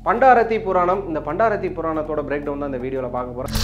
பண்டாரத்தி புராணம் இந்த பண்டாரத்தி புராணத்தோட break down தான் இந்த வீடியோவில் பார்க்க போகிறோம்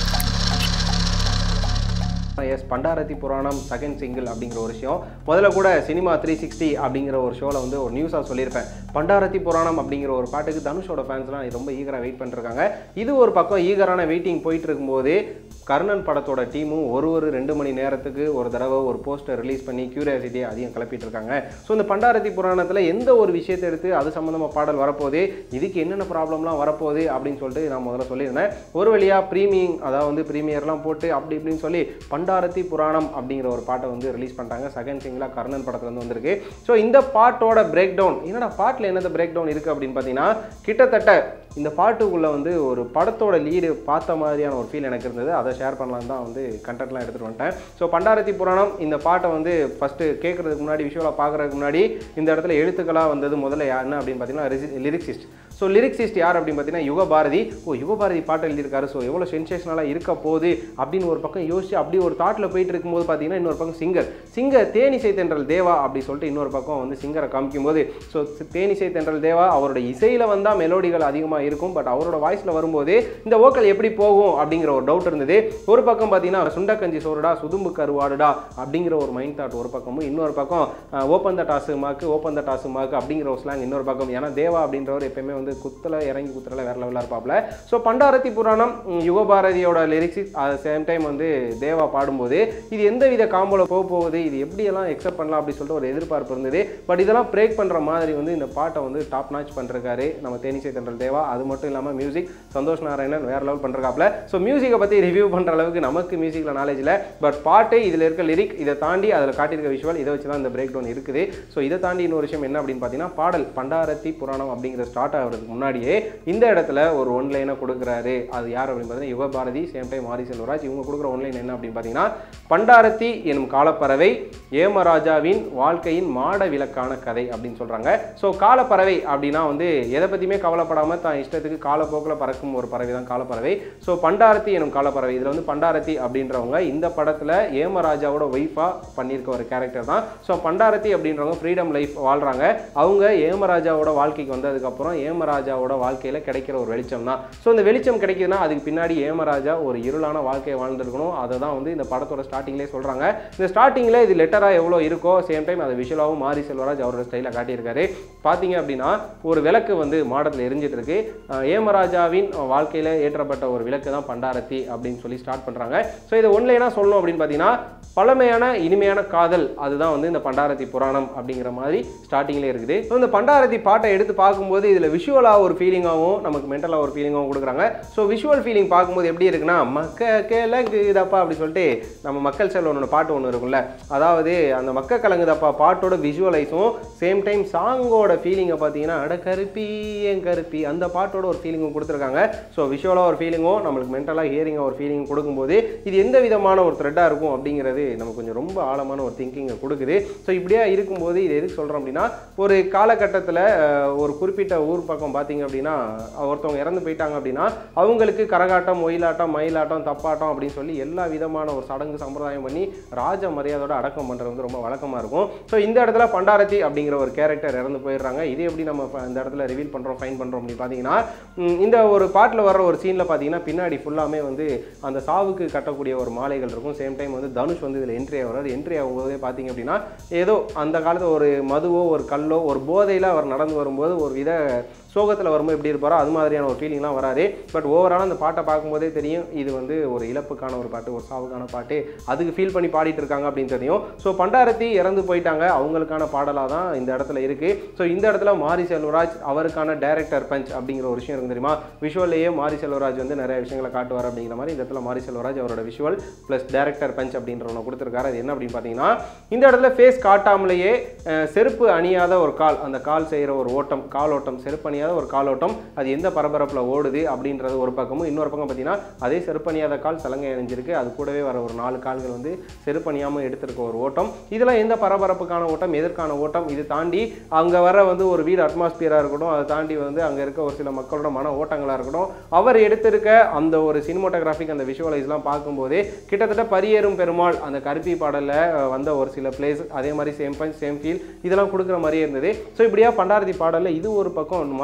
எஸ் பண்டாரத்தி புராணம் செகண்ட் சிங்கிள் அப்படிங்கிற ஒரு விஷயம் முதல்ல கூட சினிமா த்ரீ சிக்ஸ்டி அப்படிங்கிற ஒரு ஷோவில் வந்து ஒரு நியூஸாக சொல்லியிருப்பேன் பண்டாரத்தி புராணம் அப்படிங்கிற ஒரு பாட்டுக்கு தனுஷோட ஃபேன்ஸ்லாம் ரொம்ப ஈகராக வெயிட் பண்ணிருக்காங்க இது ஒரு பக்கம் ஈகரான வெயிட்டிங் போயிட்டு இருக்கும்போது கர்ணன் படத்தோட டீமும் ஒரு ஒரு ரெண்டு மணி நேரத்துக்கு ஒரு தடவை ஒரு போஸ்டர் ரிலீஸ் பண்ணி கியூரியாசிட்டியை அதிகம் கிளப்பிட்டு இருக்காங்க ஸோ இந்த பண்டாரத்தி புராணத்தில் எந்த ஒரு விஷயத்தை எடுத்து அது சம்மந்தமாக பாடல் வரப்போகுது இதுக்கு என்னென்ன ப்ராப்ளம்லாம் வரப்போகுது அப்படின்னு சொல்லிட்டு நான் முதல்ல சொல்லியிருந்தேன் ஒரு வழியாக ப்ரீமியம் அதாவது வந்து ப்ரீமியர்லாம் போட்டு அப்படி இப்படின்னு சொல்லி பண்டாரத்தி புராணம் அப்படிங்கிற ஒரு பாட்டை வந்து ரிலீஸ் பண்ணிட்டாங்க செகண்ட் சிங்கிளாக கர்ணன் படத்துல இருந்து வந்திருக்கு ஸோ இந்த பாட்டோட பிரேக் டவுன் என்னடா பாட்டில் என்னது பிரேக் டவுன் இருக்குது அப்படின்னு பார்த்தீங்கன்னா கிட்டத்தட்ட இந்த பாட்டுக்குள்ளே வந்து ஒரு படத்தோட லீடு பார்த்த மாதிரியான ஒரு ஃபீல் எனக்கு இருந்தது அதை ஷேர் பண்ணலாம் தான் வந்து கண்டென்ட்லாம் எடுத்துகிட்டு வந்துட்டேன் ஸோ பண்டாரத்தி புராணம் இந்த பாட்டை வந்து ஃபஸ்ட்டு கேட்குறதுக்கு முன்னாடி விஷுவலாக பார்க்குறதுக்கு முன்னாடி இந்த இடத்துல எழுத்துக்களாக வந்தது முதல்ல யா- என்ன அப்படின்னு பார்த்தீங்கன்னா லிரிக்ஸிஸ்ட் ஸோ லிரிக்ஸிஸ்ட் யார் அப்படின்னு பார்த்தீங்கன்னா யுகபாரதி ஓ யுகபாரதி பாட்டு எழுதியிருக்காரு ஸோ எவ்வளோ சென்சேஷனலாக இருக்க போகுது அப்படின்னு ஒரு பக்கம் யோசிச்சு அப்படி ஒரு தாட்டில் போயிட்டு இருக்கும்போது பார்த்தீங்கன்னா இன்னொரு பக்கம் சிங்கர் சிங்கர் தேனிசை தென்றல் தேவா அப்படி சொல்லிட்டு இன்னொரு பக்கம் வந்து சிங்கரை காமிக்கும்போது ஸோ தேனிசை தென்றல் தேவா அவரோட இசையில் வந்தால் மெலோடிகள் அதிகமாக இருக்கும் பட் அவரோட வாய்ஸில் வரும்போது இந்த வோக்கல் எப்படி போகும் அப்படிங்கிற ஒரு டவுட் இருந்தது ஒரு பக்கம் பார்த்தீங்கன்னா சுண்டக்கஞ்சி சோறுடா சுதும்பு கருவாடுடா அப்படிங்கிற ஒரு மைண்ட் தாட் ஒரு பக்கமும் இன்னொரு பக்கம் ஓப்பன் த டாஸு மாக்கு ஓப்பன் த டாஸு மாக்கு அப்படிங்கிற ஒரு ஸ்லாங் இன்னொரு பக்கம் ஏன்னா தேவா அப்படின்றவர் எப்பயுமே வந்து குத்தல இறங்கி குத்துறல வேற லெவலாக இருப்பாப்ல ஸோ பண்டாரத்தி புராணம் ம், யுகபாரதியோட லிரிக்ஸ் அட் சேம் டைம் வந்து தேவா பாடும்போது இது எந்த வித காம்போல போக போகுது இது எப்படியெல்லாம் எக்ஸப்ட் பண்ணலாம் அப்படின்னு சொல்லிட்டு ஒரு எதிர்பார்ப்பு இருந்தது பட் இதெல்லாம் பிரேக் பண்ணுற மாதிரி வந்து இந்த பாட்டை வந்து டாப் நாச் பண்ணிருக்காரு நம்ம தேனிசை தென்றல் தேவா அது மட்டும் இல்லாமல் மியூசிக் சந்தோஷ் நாராயணன் வேற லெவல் பண்ணிருக்காப்ல ஸோ மியூசிக்கை பற்றி ரிவ்யூ பண்ணுற அளவுக்கு நமக்கு மியூசிக்கில் நாலேஜ் இல்லை பட் பாட்டு இதில் இருக்க லிரிக் இதை தாண்டி அதில் காட்டியிருக்க விஷுவல் இதை வச்சு தான் இந்த பிரேக் டவுன் இருக்குது ஸோ இதை தாண்டி இன்னொரு விஷயம் என்ன அப்படின்னு பார்த்தீங்கன்னா பாடல் பண்டாரத்தி புராணம் அப்படிங்கிற ஸ்டார்ட் ஆகிறதுக்கு முன்னாடியே இந்த இடத்துல ஒரு ஒன் லைனை கொடுக்குறாரு அது யார் அப்படின்னு பார்த்தீங்கன்னா யுகபாரதி சேம் டைம் ஆரி செல்வராஜ் இவங்க கொடுக்குற ஒன்லைன் என்ன அப்படின்னு பார்த்தீங்கன்னா பண்டாரத்தி எனும் காலப்பறவை ஏமராஜாவின் வாழ்க்கையின் மாட விளக்கான கதை அப்படின்னு சொல்கிறாங்க ஸோ காலப்பறவை அப்படின்னா வந்து எதை பற்றியுமே கவலைப்படாமல் தான் இஷ்டத்துக்கு காலப்போக்கில் பறக்கும் ஒரு பறவை தான் காலப்பறவை ஸோ பண்டாரத்தி எனும் காலப்பறவை இதில் வந்து பண்டாரத்தி அப்படின்றவங்க இந்த படத்தில் ஏமராஜாவோட ஒய்ஃபாக பண்ணியிருக்க ஒரு கேரக்டர் தான் ஸோ பண்டாரத்தி அப்படின்றவங்க ஃப்ரீடம் லைஃப் வாழ்கிறாங்க அவங்க ஏமராஜாவோட வாழ்க்கைக்கு வந்ததுக்கப்புறம் ஏமராஜாவோட வாழ்க்கையில் கிடைக்கிற ஒரு வெளிச்சம் தான் ஸோ இந்த வெளிச்சம் கிடைக்குதுன்னா அதுக்கு பின்னாடி ஏமராஜா ஒரு இருளான வாழ்க்கையை வாழ்ந்துருக்கணும் அதை தான் வந்து இந்த படத்தோட ஸ்டார்டிங்லேயே சொல்கிறாங்க இந்த ஸ்டார்டிங்கில் இது லெட்டராக எவ்வளோ இருக்கோ சேம் டைம் அதை விஷுவலாகவும் மாரி செல்வராஜ் அவரோட ஸ்டைலில் காட்டியிருக்காரு பார்த்தீங்க அப்படின்னா ஒரு விளக்கு வந்து மாடத்தில் எரிஞ்சிட்டு இருக்கு அஹ் ஏமராஜாவின் வாழ்க்கையில் ஏற்றப்பட்ட ஒரு விளக்கு தான் பண்டாரத்தி அப்படின்னு சொல்லி ஸ்டார்ட் பண்ணுறாங்க ஸோ இதை ஒன்லைனாக சொல்லணும் அப்படின்னு பார்த்தீங்கன்னா பழமையான இனிமையான காதல் அதுதான் வந்து இந்த பண்டாரத்தி புராணம் அப்படிங்கிற மாதிரி ஸ்டார்டிங்லேயே இருக்குது ஸோ இந்த பண்டாரத்தி பாட்டை எடுத்து பார்க்கும்போது இதில் விஷுவலாக ஒரு ஃபீலிங்காகவும் நமக்கு மென்டலாக ஒரு ஃபீலிங்காகவும் கொடுக்குறாங்க ஸோ விஷுவல் ஃபீலிங் பார்க்கும்போது எப்படி இருக்குன்னா மக்க கிழங்குதப்பா அப்படி சொல்லிட்டு நம்ம மக்கள் செல்வனோட பாட்டு ஒன்று இருக்கும்ல அதாவது அந்த மக்க கலங்குதப்பா பாட்டோட விஷுவலைஸும் சேம் டைம் சாங்கோட ஃபீலிங்கை பார்த்தீங்கன்னா அட கருப்பி ஏன் கருப்பி அந்த பாட்டோட ஒரு ஃபீலிங்கும் கொடுத்துருக்காங்க ஸோ விஷுவலாக ஒரு ஃபீலிங்கும் நம்மளுக்கு மென்டலாக ஹியரிங்காக ஒரு ஃபீலிங் கொடுக்கும்போது இது எந்த விதமான ஒரு த்ரெட்டாக இருக்கும் அப்படிங்கிறது நமக்கு கொஞ்சம் ரொம்ப ஆழமான ஒரு திங்கிங்கை கொடுக்குது ஸோ இப்படியே இருக்கும்போது இது எதுக்கு சொல்கிறோம் அப்படின்னா ஒரு காலகட்டத்தில் ஒரு குறிப்பிட்ட ஊர் பக்கம் பார்த்தீங்க அப்படின்னா ஒருத்தவங்க இறந்து போயிட்டாங்க அப்படின்னா அவங்களுக்கு கரகாட்டம் ஒயிலாட்டம் மயிலாட்டம் தப்பாட்டம் அப்படின்னு சொல்லி எல்லா விதமான ஒரு சடங்கு சம்பிரதாயம் பண்ணி ராஜ மரியாதையோட அடக்கம் பண்ணுறது வந்து ரொம்ப வழக்கமாக இருக்கும் ஸோ இந்த இடத்துல பண்டாரத்தி அப்படிங்கிற ஒரு கேரக்டர் இறந்து போயிடுறாங்க இது எப்படி நம்ம ஃப- இந்த இடத்துல ரிவீல் பண்ணுறோம் ஃபைன் பண்ணுறோம் அப்படின்னு பார்த்தீங்கன்னா ம், இந்த ஒரு பாட்டில் வர்ற ஒரு சீனில் பார்த்தீங்கன்னா பின்னாடி ஃபுல்லாமே வந்து அந்த சாவுக்கு கட்டக்கூடிய ஒரு மாலைகள் இருக்கும் சேம் டைம் வந்து தனுஷ் வந்து இதில் என்ட்ரி ஆகிறார் என்ட்ரி ஆகும்போதே பார்த்தீங்க அப்படின்னா ஏதோ அந்த காலத்தில் ஒரு மதுவோ ஒரு கல்லோ ஒரு போதையில் அவர் நடந்து வரும்போது ஒரு வித சோகத்தில் வரும்போது எப்படி இருப்பாரோ அது மாதிரியான ஒரு ஃபீலிங்லாம் வராது பட் ஓவரால் அந்த பாட்டை பார்க்கும்போதே தெரியும் இது வந்து ஒரு இழப்புக்கான ஒரு பாட்டு ஒரு சாவுக்கான பாட்டு அதுக்கு ஃபீல் பண்ணி பாடிட்டு இருக்காங்க அப்படின்னு தெரியும் ஸோ பண்டாரத்தி இறந்து போயிட்டாங்க அவங்களுக்கான பாடலாக தான் இந்த இடத்துல இருக்குது ஸோ இந்த இடத்துல மாரி செல்வராஜ் அவருக்கான டைரக்டர் பஞ்ச் அப்படிங்கிற ஒரு விஷயம் இருக்கு தெரியுமா விஷுவல்லையே மாரி செல்வராஜ் வந்து நிறைய விஷயங்களை காட்டுவார் அப்படிங்கிற மாதிரி இந்த இடத்துல மாரி செல்வராஜ் அவரோட விஷுவல் ப்ளஸ் டைரக்டர் பஞ்ச் அப்படின்ற ஒன்று கொடுத்துருக்காரு அது என்ன அப்படின்னு பார்த்தீங்கன்னா இந்த இடத்துல ஃபேஸ் காட்டாமலேயே அஹ், செருப்பு அணியாத ஒரு கால் அந்த கால் செய்கிற ஒரு ஓட்டம் கால் ஓட்டம் செருப்பு அணியாத ஒரு கால் ஓட்டம் அது எந்த பரபரப்பில் ஓடுது அப்படின்றது ஒரு பக்கமும் இன்னொரு பக்கம் பார்த்தீங்கன்னா அதே செருப்பு அணியாத கால் சலங்கை அணிஞ்சிருக்கு அது கூடவே வர ஒரு நாலு கால்கள் வந்து செருப்பு அணியாமல் எடுத்திருக்க ஒரு ஓட்டம் இதெல்லாம் எந்த பரபரப்புக்கான ஓட்டம் எதற்கான ஓட்டம் இது தாண்டி அங்கே வர வந்து ஒரு வீடு அட்மாஸ்பியராக இருக்கட்டும் அதை தாண்டி வந்து அங்கே இருக்க ஒரு சில மக்களோட மன ஓட்டங்களாக இருக்கட்டும் அவர் எடுத்திருக்க அந்த ஒரு சினிமோட்டோகிராஃபிக் அந்த விஷுவலைஸ்லாம் பார்க்கும்போதே கிட்டத்தட்ட பரியேறும் பெருமாள் அந்த கருப்பி பாடலில் வந்த ஒரு சில பிளேஸ் அதே மாதிரி சேம் பஞ்ச் சேம் ஃபீல் இதெல்லாம் கொடுக்குற மாதிரியே இருந்தது ஸோ இப்படியா பண்டாரதி பாடலில் இது ஒரு பக்கம் மாரி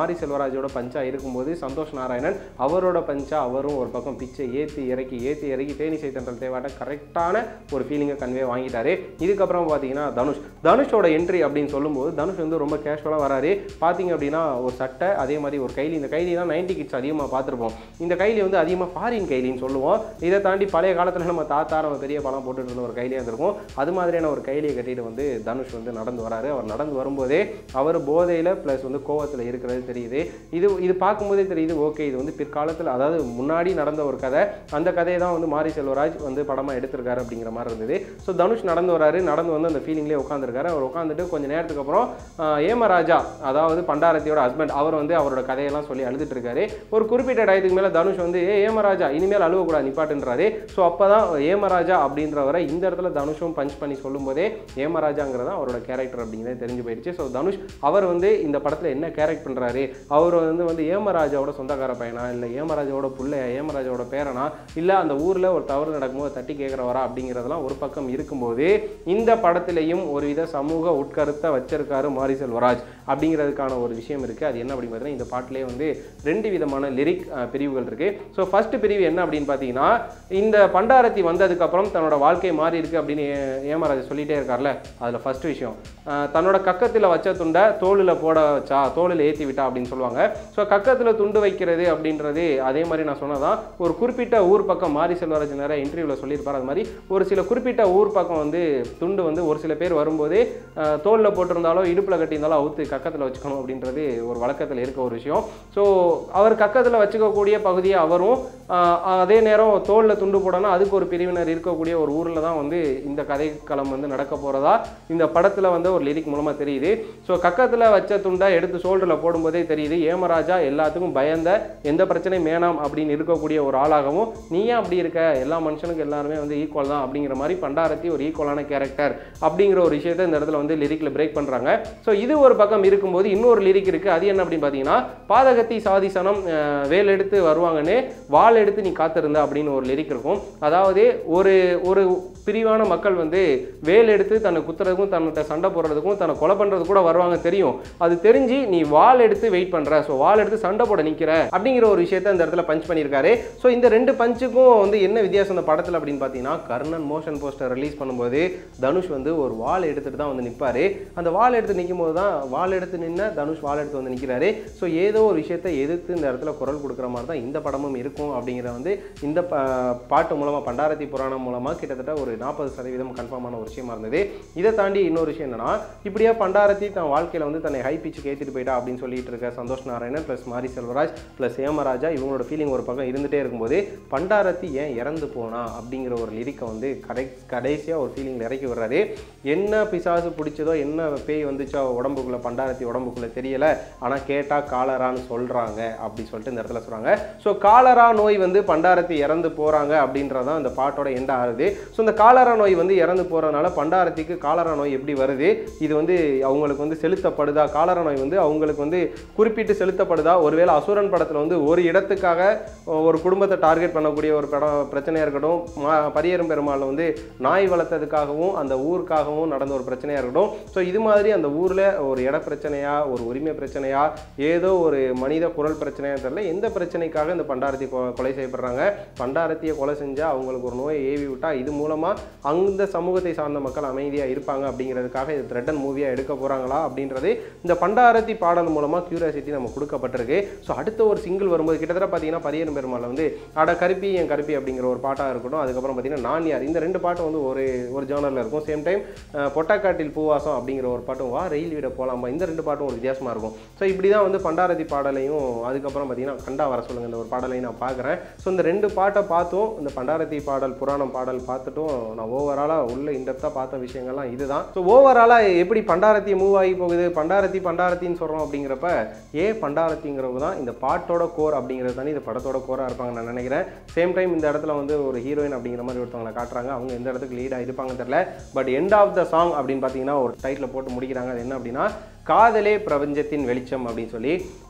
மாரி செல்வராஜோட பஞ்சா இருக்கும்போது சந்தோஷ் நாராயணன் அவரோட பஞ்சா அவரும் ஒரு பக்கம் பிச்சை ஏற்றி இறக்கி ஏற்றி இறக்கி தேனிசை தென்றல் தேவாட்ட கரெக்டான ஒரு ஃபீலிங்கை கன்வே வாங்கிட்டாரு இதுக்கப்புறம் பார்த்தீங்கன்னா தனுஷ் தனுஷோட என்ட்ரி அப்படின்னு சொல்லும்போது தனுஷ் வந்து ரொம்ப கேஷுவலாக வராரு பார்த்தீங்க அப்படின்னா ஒரு சட்டை அதே மாதிரி ஒரு கைலி இந்த கைலி தான் நைன்டி கிட்ஸ் அதிகமாக பார்த்துருப்போம் இந்த கைலி வந்து அதிகமாக ஃபாரின் கைலின்னு சொல்லுவோம் இதை தாண்டி பழைய காலத்தில் நம்ம தாத்தா நம்ம பெரிய பணம் போட்டுட்டு இருந்த ஒரு கைலியாக இருந்திருக்கும் அது மாதிரியான ஒரு கைலியை கட்டிட்டு வந்து தனுஷ் வந்து நடந்து வராரு அவர் நடந்து வரும்போதே அவர் போதையில் ப்ளஸ் வந்து கோவத்தில் இருக்கிறது தெரியுது இது இது பார்க்கும்போதே தெரியுது ஓகே இது வந்து பிற்காலத்தில் அதாவது முன்னாடி நடந்த ஒரு கதை அந்த கதையை தான் வந்து மாரி செல்வராஜ் வந்து படமாக எடுத்திருக்காரு அப்படிங்கிற மாதிரி இருந்தது ஸோ தனுஷ் நடந்து வராரு நடந்து வந்து அந்த ஃபீலிங்லேயே உட்காந்துருக்காரு அவர் உட்காந்துட்டு கொஞ்ச நேரத்துக்கு அப்புறம் ஆஹ், ஏமராஜா அதாவது பண்டாரத்தியோட ஹஸ்பண்ட் அவர் வந்து அவரோட கதையெல்லாம் சொல்லி அழுதுட்டு இருக்காரு ஒரு குறிப்பிட்ட டயத்துக்கு மேலே தனுஷ் வந்து ஏ ஏமராஜா இனிமேல் அழுவக்கூடாது நிப்பாட்டுன்றாரு ஸோ அப்போ தான் ஏமராஜா அப்படின்றவரை இந்த இடத்துல தனுஷும் பஞ்ச் பண்ணி சொல்லும்போதே ஏமராஜாங்கிறதா அவரோட கேரக்டர் அப்படிங்கிறது தெரிஞ்சு போயிடுச்சு ஸோ தனுஷ் அவர் வந்து இந்த படத்தில் என்ன கேரக்ட் பண்ணுறாரு அவர் வந்து வந்து ஏமராஜாவோட சொந்தக்கார பையனா இல்லை ஏமராஜாவோட புள்ளையா ஏமராஜாவோட பேரனா இல்லை அந்த ஊரில் ஒரு தவறு நடக்கும்போது தட்டி கேட்குறவரா அப்படிங்கிறதெல்லாம் ஒரு பக்கம் இருக்கும்போது இந்த படத்திலையும் ஒருவித சமூக உட்கருத்தை வச்சிருக்காரு மாரி செல்வராஜ் அப்படிங்கிறதுக்கான ஒரு விஷயம் இருக்குது அது என்ன அப்படின்னு பார்த்தீங்கன்னா இந்த பாட்டிலே வந்து ரெண்டு விதமான லிரிக் பிரிவுகள் இருக்குது ஸோ ஃபர்ஸ்ட் பிரிவு என்ன அப்படின்னு பார்த்தீங்கன்னா இந்த பண்டாரத்தி வந்ததுக்கப்புறம் தன்னோட வாழ்க்கை மாறி இருக்கு அப்படின்னு ஏ- ஏமராஜ் சொல்லிட்டே இருக்கார்ல அதில் ஃபர்ஸ்ட் விஷயம் அஹ் தன்னோட கக்கத்தில் வச்ச துண்டை தோளில் போட வச்சா தோளில் ஏற்றி விட்டா அப்படின்னு சொல்லுவாங்க ஸோ கக்கத்தில் துண்டு வைக்கிறது அப்படின்றது அதே மாதிரி நான் சொன்னதான் ஒரு குறிப்பிட்ட ஊர் பக்கம் மாரி செல்வராஜ் நிறைய இன்டர்வியூவில் சொல்லியிருப்பார் அது மாதிரி ஒரு சில குறிப்பிட்ட ஊர் பக்கம் வந்து துண்டு வந்து ஒரு சில பேர் வரும்போதே தோளில் போட்டிருந்தாலோ இடுப்பில் கட்டியிருந்தாலோ அவுத்து கக்கத்தில் வச்சுக்கணும் அப்படின்றது ஒரு வழக்கத்தில் இருக்க ஒரு விஷயம் ஸோ அவர் கக்கத்தில் வச்சுக்கக்கூடிய பகுதியை அவரும் ஆஹ், அதே நேரம் தோளில் துண்டு போடணும் அதுக்கு ஒரு பிரிவினர் இருக்கக்கூடிய ஒரு ஊரில் தான் வந்து இந்த கதைக்களம் வந்து நடக்க போகிறதா இந்த படத்தில் வந்து ஒரு லிரிக் மூலமாக தெரியுது ஸோ கக்கத்தில் வச்ச துண்டை எடுத்து ஷோல்டரில் போடும்போதே தெரியுது ஏமராஜா எல்லாத்துக்கும் பயந்த எந்த பிரச்சனையும் வேணாம் அப்படின்னு இருக்கக்கூடிய ஒரு ஆளாகவும் நீ ஏன் அப்படி இருக்க எல்லா மனுஷனுக்கும் எல்லாருமே வந்து ஈக்குவல் தான் அப்படிங்கிற மாதிரி பண்டாரத்தி ஒரு ஈக்குவலான கேரக்டர் அப்படிங்கிற ஒரு விஷயத்தை இந்த இடத்துல வந்து லிரிக்கில் பிரேக் பண்ணுறாங்க ஸோ இது ஒரு பக்கம் இருக்கும்போது இன்னொரு லிரிக் இருக்குது அது என்ன அப்படின்னு பார்த்தீங்கன்னா பாதகத்தி சாதிசனம் அஹ், வேல் எடுத்து வருவாங்கன்னு வாள் எடுத்து நீ காத்திருந்த அப்படின்னு ஒரு லிரிக் இருக்கும் அதாவது ஒரு ஒரு பிரிவான மக்கள் வந்து வேல் எடுத்து தன்னை குத்துறதுக்கும் தன்னிட்ட சண்டை போடுறதுக்கும் தன்னை கொலை பண்ணுறது கூட வருவாங்க தெரியும் அது தெரிஞ்சு நீ வாள் எடுத்து வெயிட் பண்ணுற ஸோ வாள் எடுத்து சண்டை போட நிற்கிற அப்படிங்கிற ஒரு விஷயத்த இந்த இடத்துல பஞ்ச் பண்ணியிருக்காரு ஸோ இந்த ரெண்டு பஞ்சுக்கும் வந்து என்ன வித்தியாசம் இந்த படத்தில் அப்படின்னு பார்த்தீங்கன்னா கர்ணன் மோஷன் போஸ்டர் ரிலீஸ் பண்ணும்போது தனுஷ் வந்து ஒரு வாள் எடுத்துட்டு தான் வந்து நிற்பாரு அந்த வாள் எடுத்து நிற்கும் போது தான் வாள் எடுத்து நின்ன தனுஷ் வாள் எடுத்து வந்து நிற்கிறாரு ஸோ ஏதோ ஒரு விஷயத்தை எதிர்த்து இந்த இடத்துல குரல் கொடுக்குற மாதிரி தான் இந்த படமும் இருக்கும் அப்படிங்கிற வந்து இந்த ப- பாட்டு மூலமாக பண்டாரத்தி புராணம் மூலமாக கிட்டத்தட்ட ஒரு நாற்பது சதவீதம் கன்ஃபார்மான ஒரு விஷயமா இருந்தது இதை தாண்டி இன்னொரு விஷயம் என்னன்னா இப்படியே பண்டாரத்தி தன் வாழ்க்கையில் வந்து தன்னை ஹை பிச்சுக்கு ஏற்றிட்டு போயிட்டா அப்படின்னு சொல்லிட்டு இருக்க சந்தோஷ் நாராயணன் ப்ளஸ் மாரி செல்வராஜ் ப்ளஸ் ஏமராஜா இவங்களோட ஃபீலிங் ஒரு பக்கம் இருந்துகிட்டே இருக்கும்போது பண்டாரத்தி ஏன் இறந்து போனா அப்படிங்கிற ஒரு லிரிக்கை வந்து கடை கடைசியாக ஒரு ஃபீலிங்கில் இறக்கி விடுறாரு என்ன பிசாசு பிடிச்சதோ என்ன பேய் வந்துச்சோ உடம்புக்குள்ளே பண்டாரத்தி உடம்புக்குள்ளே தெரியல ஆனால் கேட்டால் காலரான்னு சொல்கிறாங்க அப்படி சொல்லிட்டு இந்த இடத்துல சொல்கிறாங்க ஸோ காலரா நோய் வந்து பண்டாரத்தி இறந்து போகிறாங்க அப்படின்றதான் இந்த பாட்டோட எண்ட் ஆகுது ஸோ இந்த காலரா நோய் வந்து இறந்து போகிறதுனால பண்டாரத்திக்கு காலரா நோய் எப்படி வருது இது வந்து அவங்களுக்கு வந்து செலுத்தப்படுதா காலரா நோய் வந்து அவங்களுக்கு வந்து குறிப்பிட்டு செலுத்தப்படுதா ஒருவேளை அசுரன் படத்தில் வந்து ஒரு இடத்துக்காக ஒரு குடும்பத்தை டார்கெட் பண்ணக்கூடிய ஒரு படம் பிரச்சனையாக இருக்கட்டும் மா பரியரும் பெருமாள் வந்து நாய் வளர்த்ததுக்காகவும் அந்த ஊருக்காகவும் நடந்த ஒரு பிரச்சனையாக இருக்கட்டும் ஸோ இது மாதிரி அந்த ஊரில் ஒரு இட பிரச்சனையா ஒரு உரிமை பிரச்சனையா ஏதோ ஒரு மனித குரல் பிரச்சனையா தெரியல எந்த பிரச்சனைக்காக இந்த பண்டாரத்தி கொ- கொலை செய்யப்படுறாங்க பண்டாரத்தியை கொலை செஞ்சால் அவங்களுக்கு ஒரு நோயை ஏவி விட்டா இது மூலமாக அந்த சமூகத்தை சார்ந்த மக்கள் அமைதியாக இருப்பாங்க அப்படிங்கிறதுக்காக இது த்ரெட்டன் மூவியாக எடுக்க போகிறாங்களா அப்படின்றது இந்த பண்டாரத்தி பாடல் மூலமாக கியூரியாசிட்டி நம்ம கொடுக்கப்பட்டிருக்கு ஸோ அடுத்த ஒரு சிங்கிள் வரும்போது கிட்டத்தட்ட பார்த்தீங்கன்னா பரியரும் பெருமாள் வந்து அட கருப்பி என் கருப்பி அப்படிங்கிற ஒரு பாட்டாக இருக்கட்டும் அதுக்கப்புறம் பார்த்தீங்கன்னா நான் யார் இந்த ரெண்டு பாட்டும் வந்து ஒரு ஒரு ஜேர்னலில் இருக்கும் சேம் டைம் பொட்டாக்காட்டில் பூவாசம் அப்படிங்கிற ஒரு பாட்டும் வா ரயில் விட போலாமா இந்த ரெண்டு பாட்டும் ஒரு வித்தியாசமாக இருக்கும் ஸோ இப்படி தான் வந்து பண்டாரத்தி பாடலையும் அதுக்கப்புறம் பார்த்தீங்கன்னா கண்டா வர சொல்லுங்க இந்த ஒரு பாடலையும் நான் பார்க்குறேன் ஸோ இந்த ரெண்டு பாட்டை பார்த்தும் இந்த பண்டாரத்தி பாடல் புராணம் பாடல் பார்த்துட்டும் நான் ஓவராலாக உள்ள இன்டெப்த்தாக பார்த்த விஷயங்கள்லாம் இதுதான் ஸோ ஓவராலாக எப்படி பண்டாரத்தி மூவ் ஆகி போகுது பண்டாரத்தி பண்டாரத்தின்னு சொல்கிறோம் அப்படிங்கிறப்ப ஏ பண்டாரத்திங்கிறவங்க தான் இந்த பாட்டோட கோர் அப்படிங்கிறது தானே இந்த படத்தோட கோராக இருப்பாங்க நான் நினைக்கிறேன் சேம் டைம் இந்த இடத்துல வந்து ஒரு ஹீரோயின் அப்படிங்கிற மாதிரி ஒருத்தவங்களை காட்டுறாங்க அவங்க எந்த இடத்துக்கு லீடாக இருப்பாங்கன்னு தெரியல but end of the song அப்படின்னு பார்த்தீங்கன்னா ஒரு டைட்டில் போட்டு முடிக்கிறாங்க அது என்ன அப்படின்னா காதலே பிரபஞ்சத்தின் வெளிச்சம் அப்படின்னு சொல்லி so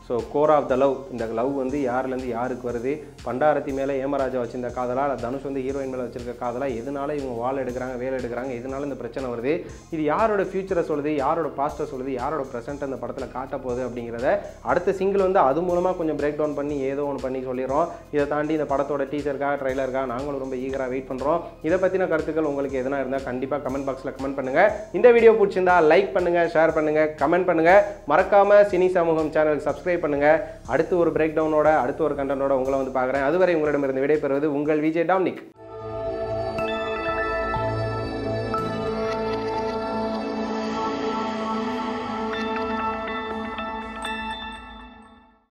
so core of the love இந்த லவ் வந்து யாருலேருந்து யாருக்கு வருது பண்டாரத்தி மேலே ஏமராஜா வச்சிருந்த காதலா இல்லை தனுஷ் வந்து ஹீரோயின் மேலே வச்சிருக்க காதலா எதனால இவங்க வால் எடுக்கிறாங்க வேலை எடுக்கிறாங்க எதனால இந்த பிரச்சனை வருது இது யாரோட ஃபியூச்சரை சொல்லுது யாரோட பாஸ்ட்டை சொல்லுது யாரோட ப்ரெசென்ட் அந்த படத்தில் காட்ட போகுது அப்படிங்கிறத அடுத்த சிங்கிள் வந்து அது மூலமாக கொஞ்சம் பிரேக் டவுன் பண்ணி ஏதோ ஒன்று பண்ணி சொல்லிடுறோம் இதை தாண்டி இந்த படத்தோட டீச்சருக்காக ட்ரைலருக்காக நாங்களும் ரொம்ப ஈகராக வெயிட் பண்ணுறோம் இதை பற்றின கருத்துக்கள் உங்களுக்கு எதனா இருந்தால் கண்டிப்பாக கமெண்ட் பாக்ஸில் கமெண்ட் பண்ணுங்கள் இந்த வீடியோ பிடிச்சிருந்தா லைக் பண்ணுங்கள் ஷேர் பண்ணுங்கள் கமெண்ட் பண்ணுங்கள் மறக்காமல் சினி சமூகம் சேனலுக்கு சப்ஸ்கிரைப் பண்ணுங்கள் அடுத்து ஒரு பிரேக் டவுனோட அடுத்து ஒரு கண்டனோட உங்களை வந்து பார்க்குறேன் அதுவரை உங்களிடமிருந்து விடைபெறுவது உங்கள் விஜய் டாம்னிக்